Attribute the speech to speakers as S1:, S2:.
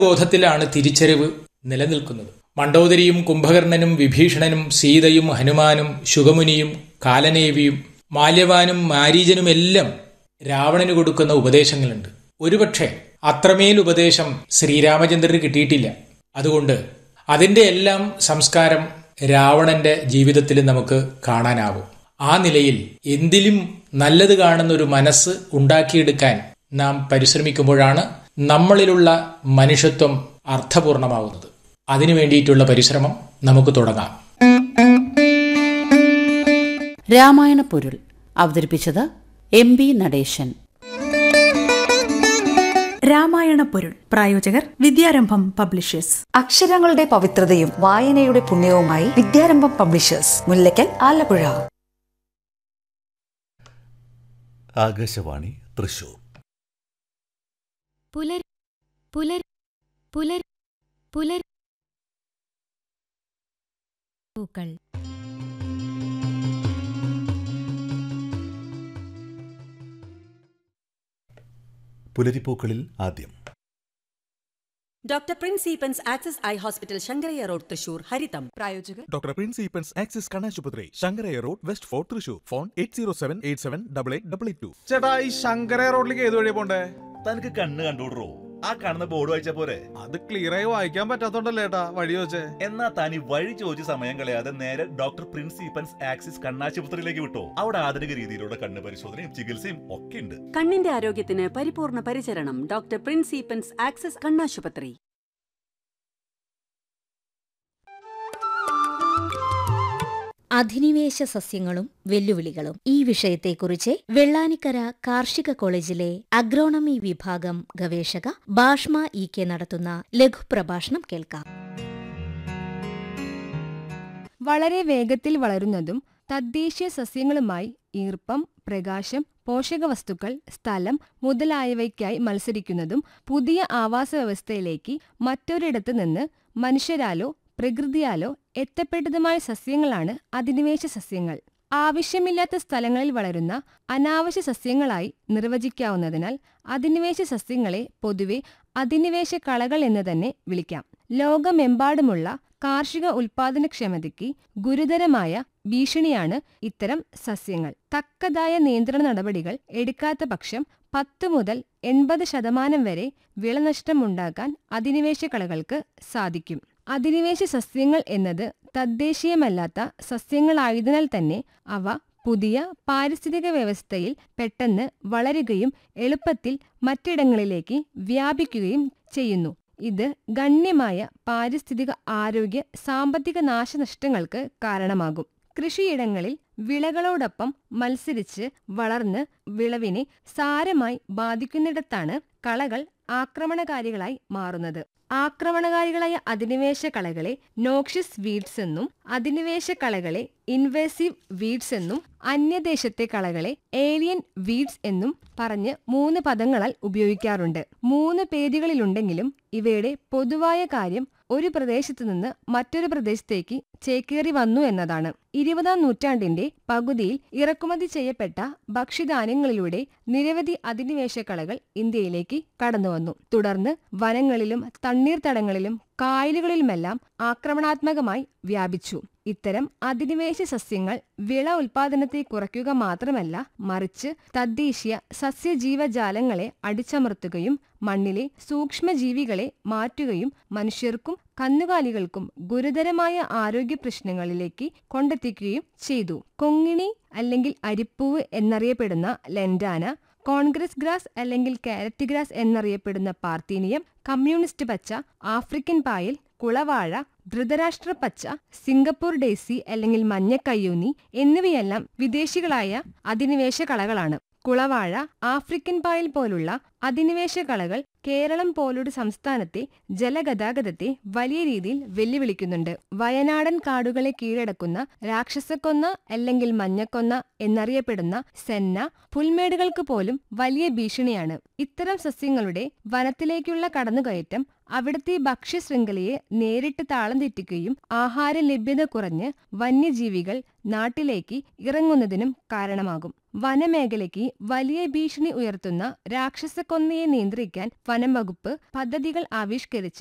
S1: ബോധത്തിലാണ് തിരിച്ചറിവ് നിലനിൽക്കുന്നത് മണ്ഡോദരിയും കുംഭകർണനും വിഭീഷണനും സീതയും ഹനുമാനും ശുഗമുനിയും കാലനേവിയും മാല്യവാനും മാരീജനുമെല്ലാം രാവണന് കൊടുക്കുന്ന ഉപദേശങ്ങളുണ്ട് ഒരുപക്ഷെ അത്രമേൽ ഉപദേശം ശ്രീരാമചന്ദ്രന് കിട്ടിയിട്ടില്ല അതുകൊണ്ട് അതിന്റെ എല്ലാം സംസ്കാരം രാവണന്റെ ജീവിതത്തിൽ നമുക്ക് കാണാനാവും ആ നിലയിൽ എന്തിലും നല്ലത് കാണുന്ന ഒരു മനസ്സ് ഉണ്ടാക്കിയെടുക്കാൻ നാം പരിശ്രമിക്കുമ്പോഴാണ് നമ്മളിലുള്ള മനുഷ്യത്വം അർത്ഥപൂർണമാവുന്നത് അതിനു വേണ്ടിയിട്ടുള്ള പരിശ്രമം നമുക്ക് തുടങ്ങാം
S2: രാമായണ പൊരുൾ അവതരിപ്പിച്ചത് എം ബി നടേശൻ
S3: രാമായണ പൊരുൾ പ്രായോജകർ വിദ്യാരംഭം പബ്ലിഷേഴ്സ്
S4: അക്ഷരങ്ങളുടെ പവിത്രതയും വായനയുടെ പുണ്യവുമായി വിദ്യാരംഭം പബ്ലിഷേഴ്സ് മുല്ലയ്ക്കൽ ആലപ്പുഴ
S5: ആകാശവാണി തൃശൂർ
S6: പുലർ പുലർ പുലർ പുലർ പൂക്കൾ
S5: പുലരിപ്പൂക്കളിൽ ആദ്യം
S7: doctor Prince Eappen's axis eye hospital Sankaraiah road Thrissur ഹരിതം
S3: പ്രായോജകർ
S8: ഡോക്ടർ പ്രിൻസ് ഈപ്പൻസ് ആക്സിസ് കണ്ണാശുപത്രി Sankaraiah road west fort Thrissur phone eight zero seven eight seven double eight double eight two
S9: ചേട്ടാ ഈ ശങ്കര റോഡിലേക്ക് ഏത് വഴിയാ പോണ്ടേ
S5: തനിക്ക് കണ്ണ് കണ്ടുവിടറോ ആ കാണുന്ന ബോർഡ് വായിച്ച പോരെ
S9: അത് ക്ലിയർ ആയി വായിക്കാൻ പറ്റാത്തോണ്ടല്ലേ ഏട്ടാ വഴി വെച്ചേ
S5: എന്നാ താൻ ഈ വഴി ചോദിച്ച് സമയം കളയാതെ നേരെ ഡോക്ടർ പ്രിൻസ് ഈപ്പൻസ് ആക്സിസ് കണ്ണാശുപത്രിയിലേക്ക് വിട്ടോ അവിടെ ആധുനിക രീതിയിലുള്ള കണ്ണ് പരിശോധനയും ചികിത്സയും ഒക്കെ ഉണ്ട്
S7: കണ്ണിന്റെ ആരോഗ്യത്തിന് പരിപൂർണ പരിചരണം ഡോക്ടർ പ്രിൻസ് ഈപ്പൻസ് ആക്സസ് കണ്ണാശുപത്രി
S6: അധിനിവേശ സസ്യങ്ങളും വെല്ലുവിളികളും ഈ വിഷയത്തെക്കുറിച്ച് വെള്ളാനിക്കര കാർഷിക കോളേജിലെ അഗ്രോണമി വിഭാഗം ഗവേഷക ഭാഷ്മ ഇ കെ നടത്തുന്ന ലഘുപ്രഭാഷണം കേൾക്കാം
S10: വളരെ വേഗത്തിൽ വളരുന്നതും തദ്ദേശീയ സസ്യങ്ങളുമായി ഈർപ്പം പ്രകാശം പോഷകവസ്തുക്കൾ സ്ഥലം മുതലായവയ്ക്കായി മത്സരിക്കുന്നതും പുതിയ ആവാസ വ്യവസ്ഥയിലേക്ക് മറ്റൊരിടത്ത് നിന്ന് മനുഷ്യരാലോ പ്രകൃതിയാലോ എത്തപ്പെട്ടതുമായ സസ്യങ്ങളാണ് അധിനിവേശ സസ്യങ്ങൾ ആവശ്യമില്ലാത്ത സ്ഥലങ്ങളിൽ വളരുന്ന അനാവശ്യ സസ്യങ്ങളായി നിർവചിക്കാവുന്നതിനാൽ അധിനിവേശ സസ്യങ്ങളെ പൊതുവെ അധിനിവേശ കളകൾ എന്ന് തന്നെ വിളിക്കാം ലോകമെമ്പാടുമുള്ള കാർഷിക ഉൽപാദനക്ഷമതയ്ക്ക് ഗുരുതരമായ ഭീഷണിയാണ് ഇത്തരം സസ്യങ്ങൾ തക്കതായ നിയന്ത്രണ നടപടികൾ എടുക്കാത്ത പക്ഷം പത്ത് മുതൽ എൺപത് ശതമാനം വരെ വിളനഷ്ടമുണ്ടാക്കാൻ അധിനിവേശ കളകൾക്ക് സാധിക്കും അധിനിവേശ സസ്യങ്ങൾ എന്നത് തദ്ദേശീയമല്ലാത്ത സസ്യങ്ങളായതിനാൽ തന്നെ അവ പുതിയ പാരിസ്ഥിതിക വ്യവസ്ഥയിൽ പെട്ടെന്ന് വളരുകയും എളുപ്പത്തിൽ മറ്റിടങ്ങളിലേക്ക് വ്യാപിക്കുകയും ചെയ്യുന്നു ഇത് ഗണ്യമായ പാരിസ്ഥിതിക ആരോഗ്യ സാമ്പത്തിക നാശനഷ്ടങ്ങൾക്ക് കാരണമാകും കൃഷിയിടങ്ങളിൽ വിളകളോടൊപ്പം മത്സരിച്ച് വളർന്ന് വിളവിനെ സാരമായി ബാധിക്കുന്നിടത്താണ് കളകൾ ആക്രമണകാരികളായി മാറുന്നത് ആക്രമണകാരികളായ അധിനിവേശ കളകളെ നോക്ഷ്യസ് വീഡ്സ് എന്നും അധിനിവേശ കളകളെ ഇൻവേസീവ് വീഡ്സ് എന്നും അന്യദേശത്തെ കളകളെ ഏലിയൻ വീഡ്സ് എന്നും പറഞ്ഞ് മൂന്ന് പദങ്ങളാൽ ഉപയോഗിക്കാറുണ്ട് മൂന്ന് പേരുകളിലുണ്ടെങ്കിലും ഇവയുടെ പൊതുവായ കാര്യം ഒരു പ്രദേശത്തു നിന്ന് മറ്റൊരു പ്രദേശത്തേക്ക് ചേക്കേറി വന്നു എന്നതാണ് ഇരുപതാം നൂറ്റാണ്ടിന്റെ പകുതിയിൽ ഇറക്കുമതി ചെയ്യപ്പെട്ട ഭക്ഷ്യധാന്യങ്ങളിലൂടെ നിരവധി അധിനിവേശ കളകൾ ഇന്ത്യയിലേക്ക് കടന്നുവന്നു തുടർന്ന് വനങ്ങളിലും തണ്ണീർത്തടങ്ങളിലും കായലുകളിലുമെല്ലാം ആക്രമണാത്മകമായി വ്യാപിച്ചു ഇത്തരം അധിനിവേശ സസ്യങ്ങൾ വിള ഉൽപാദനത്തെ കുറയ്ക്കുക മാത്രമല്ല മറിച്ച് തദ്ദേശീയ സസ്യജീവജാലങ്ങളെ അടിച്ചമർത്തുകയും മണ്ണിലെ സൂക്ഷ്മജീവികളെ മാറ്റുകയും മനുഷ്യർക്കും കന്നുകാലികൾക്കും ഗുരുതരമായ ആരോഗ്യ പ്രശ്നങ്ങളിലേക്ക് കൊണ്ടെത്തിക്കുകയും ചെയ്തു കൊങ്ങിണി അല്ലെങ്കിൽ അരിപ്പൂവ് എന്നറിയപ്പെടുന്ന ലെൻഡാന കോൺഗ്രസ് ഗ്രാസ് അല്ലെങ്കിൽ കാരറ്റ് ഗ്രാസ് എന്നറിയപ്പെടുന്ന പാർത്തീനിയം കമ്മ്യൂണിസ്റ്റ് പച്ച ആഫ്രിക്കൻ പായൽ കുളവാഴ ധൃതരാഷ്ട്ര പച്ച സിംഗപ്പൂർ ഡേസി അല്ലെങ്കിൽ മഞ്ഞക്കയ്യൂന്നി എന്നിവയെല്ലാം വിദേശികളായ അധിനിവേശ കളകളാണ് കുളവാഴ ആഫ്രിക്കൻ പായൽ പോലുള്ള അധിനിവേശ കളകൾ കേരളം പോലൊരു സംസ്ഥാനത്തെ ജലഗതാഗതത്തെ വലിയ രീതിയിൽ വെല്ലുവിളിക്കുന്നുണ്ട് വയനാടൻ കാടുകളെ കീഴടക്കുന്ന രാക്ഷസക്കൊന്ന അല്ലെങ്കിൽ മഞ്ഞക്കൊന്ന എന്നറിയപ്പെടുന്ന സെന്ന പുൽമേടുകൾക്ക് പോലും വലിയ ഭീഷണിയാണ് ഇത്തരം സസ്യങ്ങളുടെ വനത്തിലേക്കുള്ള കടന്നുകയറ്റം അവിടുത്തെ ഭക്ഷ്യശൃംഖലയെ നേരിട്ട് താളം തെറ്റിക്കുകയും ആഹാര ലഭ്യത കുറഞ്ഞ് വന്യജീവികൾ നാട്ടിലേക്ക് ഇറങ്ങുന്നതിനും കാരണമാകും വനമേഖലയ്ക്ക് വലിയ ഭീഷണി ഉയർത്തുന്ന രാക്ഷസക്കൊന്നയെ നിയന്ത്രിക്കാൻ വനം വകുപ്പ് പദ്ധതികൾ ആവിഷ്കരിച്ച്